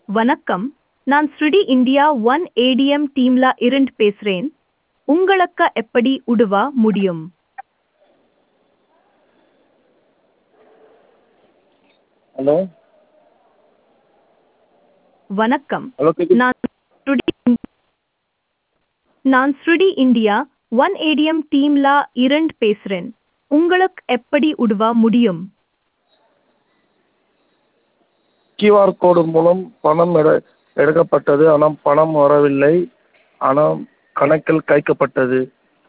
வணக்கம் நான் ஸ்ருடி இந்தியா ஒன் ஏடிஎம் டீம்ல இருந்து பேசுறேன் உங்களுக்கு எப்படி உதவ முடியும் ஹலோ வணக்கம் ஹலோ கேக்குது நான் ஸ்ருடி நான் ஸ்ருடி இந்தியா ஒன் ஏடிஎம் டீம்ல இருந்து பேசுறேன் உங்களுக்கு எப்படி உதவ முடியும் கியூஆர் கோடு மூலம் பணம் எடு எடுக்கப்பட்டது ஆனால் பணம் வரவில்லை ஆனால் கணக்கில் கைக்கப்பட்டது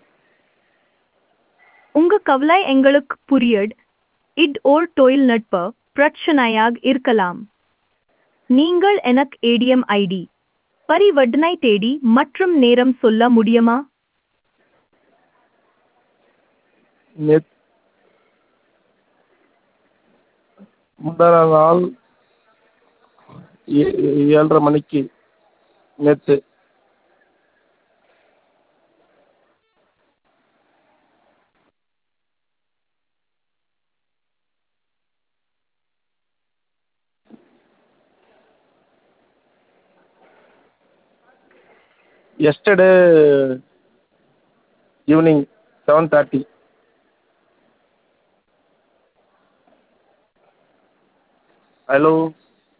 உங்க கவலை எங்களுக்கு புரியுது இது ஒரு தொழில்நுட்ப பிரச்சனையாக இருக்கலாம் நீங்கள் எனக்கு ஏடிஎம் ஐடி பரிவர்த்தனை தேதி மற்றும் நேரம் சொல்ல முடியுமா நேத் முந்தின நாள் ஏ ஏழரை மணிக்கு நேற்று yesterday evening seven thirty hello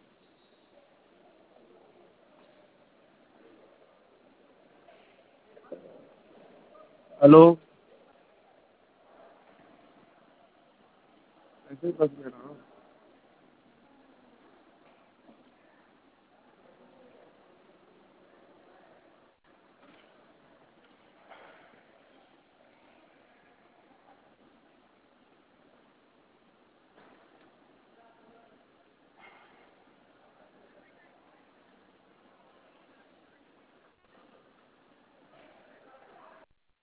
hello message பார்த்துக்கிறேன்